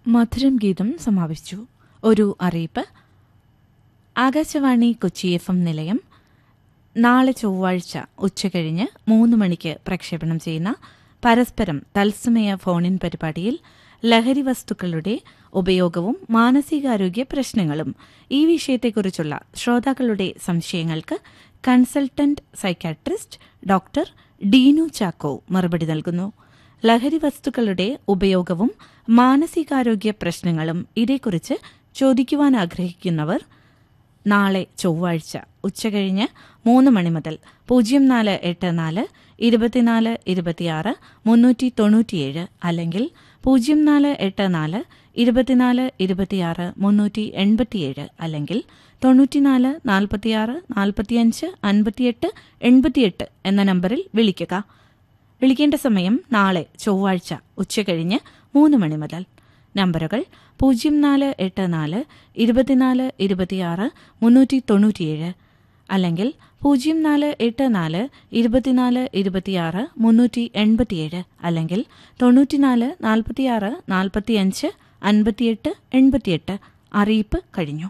മധുരം ഗീതം സമാപിച്ചു ഒരു അറിയിപ്പ് ആകാശവാണി കൊച്ചി എഫ് എം നിലയം നാളെ ചൊവ്വാഴ്ച ഉച്ചകഴിഞ്ഞ് മൂന്ന് മണിക്ക് പ്രക്ഷേപണം ചെയ്യുന്ന പരസ്പരം തത്സമയ ഫോണിൻ പരിപാടിയിൽ ലഹരി വസ്തുക്കളുടെ ഉപയോഗവും മാനസികാരോഗ്യ പ്രശ്നങ്ങളും ഈ വിഷയത്തെക്കുറിച്ചുള്ള ശ്രോതാക്കളുടെ സംശയങ്ങൾക്ക് consultant psychiatrist doctor Deenu Chacko മറുപടി നൽകുന്നു ലഹരി വസ്തുക്കളുടെ ഉപയോഗവും മാനസികാരോഗ്യ പ്രശ്നങ്ങളും ഇതേക്കുറിച്ച് ചോദിക്കുവാൻ ആഗ്രഹിക്കുന്നവർ നാളെ ചൊവ്വാഴ്ച ഉച്ചകഴിഞ്ഞ് മൂന്ന് മണി മുതൽ പൂജ്യം നാല് എട്ട് നാല് ഇരുപത്തിനാല് ഇരുപത്തിയാറ് മുന്നൂറ്റി തൊണ്ണൂറ്റിയേഴ് അല്ലെങ്കിൽ പൂജ്യം നാല് എട്ട് നാല് ഇരുപത്തിനാല് ഇരുപത്തിയാറ് മുന്നൂറ്റി എൺപത്തിയേഴ് അല്ലെങ്കിൽ തൊണ്ണൂറ്റിനാല് നാൽപ്പത്തിയാറ് നാൽപ്പത്തിയഞ്ച് അൻപത്തിയെട്ട് എൺപത്തിയെട്ട് എന്ന നമ്പറിൽ വിളിക്കുക വിളിക്കേണ്ട സമയം നാളെ ചൊവ്വാഴ്ച ഉച്ചകഴിഞ്ഞ് മൂന്ന് മണി മുതൽ നമ്പറുകൾ പൂജ്യം നാല് എട്ട് നാല് ഇരുപത്തിനാല് ഇരുപത്തിയാറ് മുന്നൂറ്റി തൊണ്ണൂറ്റിയേഴ് അല്ലെങ്കിൽ പൂജ്യം നാല് എട്ട് നാല് ഇരുപത്തിനാല് ഇരുപത്തിയാറ് മുന്നൂറ്റി എൺപത്തിയേഴ് അല്ലെങ്കിൽ തൊണ്ണൂറ്റിനാല് നാൽപ്പത്തിയാറ് നാൽപ്പത്തിയഞ്ച് അൻപത്തിയെട്ട് എൺപത്തിയെട്ട് അറിയിപ്പ് കഴിഞ്ഞു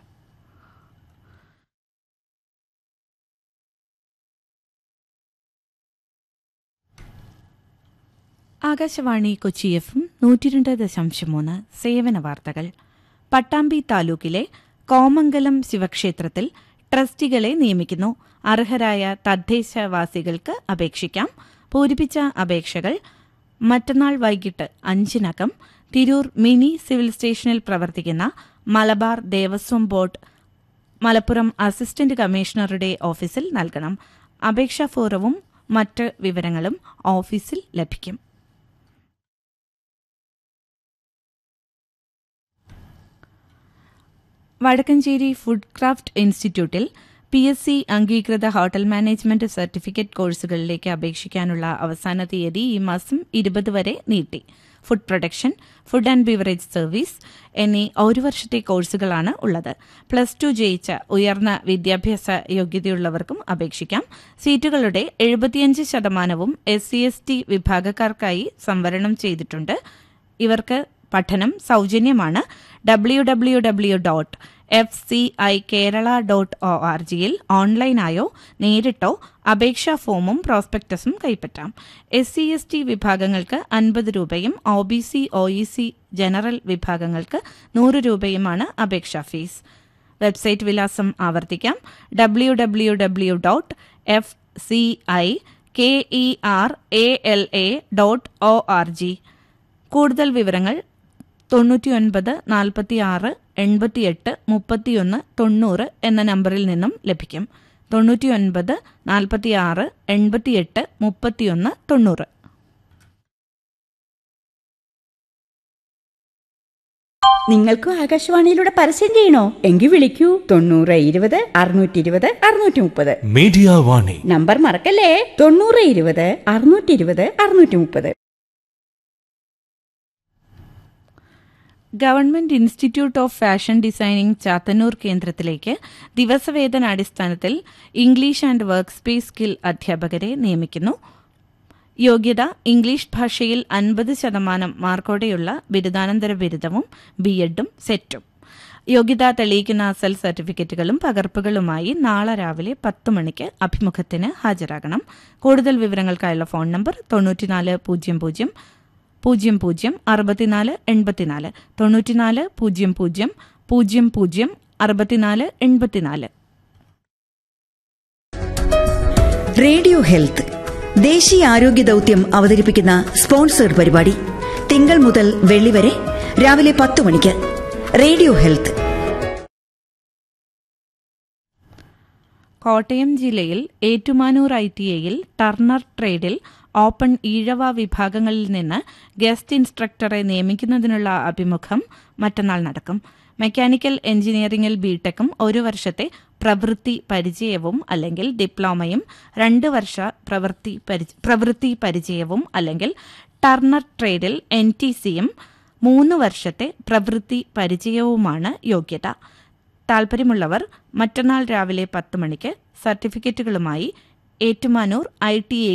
ആകാശവാണി കൊച്ചി എഫും നൂറ്റിരണ്ട് ദശാംശം മൂന്ന് സേവന വാർത്തകൾ പട്ടാമ്പി താലൂക്കിലെ കോമംഗലം ശിവക്ഷേത്രത്തിൽ ട്രസ്റ്റികളെ നിയമിക്കുന്നു അർഹരായ തദ്ദേശവാസികൾക്ക് അപേക്ഷിക്കാം പൂരിപ്പിച്ച അപേക്ഷകൾ മറ്റന്നാൾ വൈകിട്ട് അഞ്ചിനകം തിരൂർ മിനി സിവിൽ സ്റ്റേഷനിൽ പ്രവർത്തിക്കുന്ന മലബാർ ദേവസ്വം ബോർഡ് മലപ്പുറം അസിസ്റ്റന്റ് കമ്മീഷണറുടെ ഓഫീസിൽ നൽകണം അപേക്ഷാ ഫോറവും മറ്റ് വിവരങ്ങളും ഓഫീസിൽ ലഭിക്കും വടക്കഞ്ചേരി ഫുഡ് ക്രാഫ്റ്റ് ഇൻസ്റ്റിറ്റ്യൂട്ടിൽ പി എസ് സി അംഗീകൃത ഹോട്ടൽ മാനേജ്മെന്റ് സർട്ടിഫിക്കറ്റ് കോഴ്സുകളിലേക്ക് അപേക്ഷിക്കാനുള്ള അവസാന തീയതി ഈ മാസം ഇരുപത് വരെ നീട്ടി food production food and beverage service എന്നീ ഒരു വർഷത്തെ കോഴ്സുകളാണ് ഉള്ളത് പ്ലസ് ടു ജയിച്ച ഉയർന്ന വിദ്യാഭ്യാസ യോഗ്യതയുള്ളവർക്കും അപേക്ഷിക്കാം സീറ്റുകളുടെ എഴുപത്തിയഞ്ച് ശതമാനവും എസ് സി എസ് ടി വിഭാഗക്കാർക്കായി സംവരണം ചെയ്തിട്ടുണ്ട് ഇവർക്ക് പഠനം സൗജന്യമാണ് W W W dot F C I Kerala dot O R ജിയിൽ ഓൺലൈനായോ നേരിട്ടോ അപേക്ഷാ ഫോമും പ്രോസ്പെക്ടസും കൈപ്പറ്റാം എസ് സി എസ് ടി വിഭാഗങ്ങൾക്ക് അൻപത് രൂപയും O B C O E C general വിഭാഗങ്ങൾക്ക് നൂറ് രൂപയുമാണ് അപേക്ഷാ ഫീസ് വെബ്സൈറ്റ് വിലാസം ആവർത്തിക്കാം W W W dot F C I K E R A L A dot O R G കൂടുതൽ വിവരങ്ങൾ തൊണ്ണൂറ്റിയൊൻപത് നാൽപ്പത്തിയാറ് എൺപത്തിയെട്ട് മുപ്പത്തിയൊന്ന് തൊണ്ണൂറ് എന്ന നമ്പറിൽ നിന്നും ലഭിക്കും തൊണ്ണൂറ്റിയൊൻപത് നാൽപ്പത്തിയാറ് എൺപത്തിയെട്ട് മുപ്പത്തിയൊന്ന് തൊണ്ണൂറ് നിങ്ങൾക്കും ആകാശവാണിയിലൂടെ പരസ്യം ചെയ്യണോ എങ്കിൽ വിളിക്കൂ തൊണ്ണൂറ് ഇരുപത് അറുന്നൂറ്റി ഇരുപത് അറുന്നൂറ്റി മുപ്പത് മീഡിയ വാണി നമ്പർ മറക്കല്ലേ തൊണ്ണൂറ് ഇരുപത് അറുന്നൂറ്റി ഇരുപത് അറുന്നൂറ്റി മുപ്പത് government institute of fashion designing Chathannoor കേന്ദ്രത്തിലേക്ക് ദിവസവേതനാടിസ്ഥാനത്തിൽ English and work space skill അധ്യാപകരെ നിയമിക്കുന്നു യോഗ്യത ഇംഗ്ലീഷ് ഭാഷയിൽ അൻപത് ശതമാനം മാർക്കോടെയുള്ള ബിരുദാനന്തര ബിരുദവും ബി എഡും സെറ്റും യോഗ്യത തെളിയിക്കുന്ന അസൽ സർട്ടിഫിക്കറ്റുകളും പകർപ്പുകളുമായി നാളെ രാവിലെ പത്ത് മണിക്ക് അഭിമുഖത്തിന് ഹാജരാകണം കൂടുതൽ വിവരങ്ങൾക്കായുള്ള ഫോൺ നമ്പർ തൊണ്ണൂറ്റിനാല് പൂജ്യം പൂജ്യം പൂജ്യം പൂജ്യം അറുപത്തിനാല് എൺപത്തിനാല് തൊണ്ണൂറ്റിനാല് പൂജ്യം പൂജ്യം പൂജ്യം പൂജ്യം അറുപത്തിനാല് എൺപത്തിനാല് റേഡിയോ ഹെൽത്ത് ദേശീയ ആരോഗ്യ ദൗത്യം അവതരിപ്പിക്കുന്ന സ്പോൺസേഡ് പരിപാടി തിങ്കൾ മുതൽ വെള്ളി വരെ രാവിലെ പത്ത് മണിക്ക് റേഡിയോ ഹെൽത്ത് കോട്ടയം ജില്ലയിൽ ഏറ്റുമാനൂർ ഐ ടി ഐയിൽ ടർണർ ട്രേഡിൽ ഓപ്പൺ ഈഴവ വിഭാഗങ്ങളിൽ നിന്ന് ഗസ്റ്റ് ഇൻസ്ട്രക്ടറെ നിയമിക്കുന്നതിനുള്ള അഭിമുഖം മറ്റന്നാൾ നടക്കും മെക്കാനിക്കൽ എഞ്ചിനീയറിംഗിൽ ബിടെക്കും ഒരു വർഷത്തെ പ്രവൃത്തി പരിചയവും അല്ലെങ്കിൽ ഡിപ്ലോമയും രണ്ട് വർഷ പ്രവൃത്തി പരിച- പ്രവൃത്തി പരിചയവും അല്ലെങ്കിൽ ടർണർ ട്രേഡിൽ എൻ ടി സിയും മൂന്ന് വർഷത്തെ പ്രവൃത്തി പരിചയവുമാണ് യോഗ്യത താൽപ്പര്യമുള്ളവർ മറ്റന്നാൾ രാവിലെ പത്ത് മണിക്ക് സർട്ടിഫിക്കറ്റുകളുമായി ഏറ്റുമാനൂർ ഐ ടി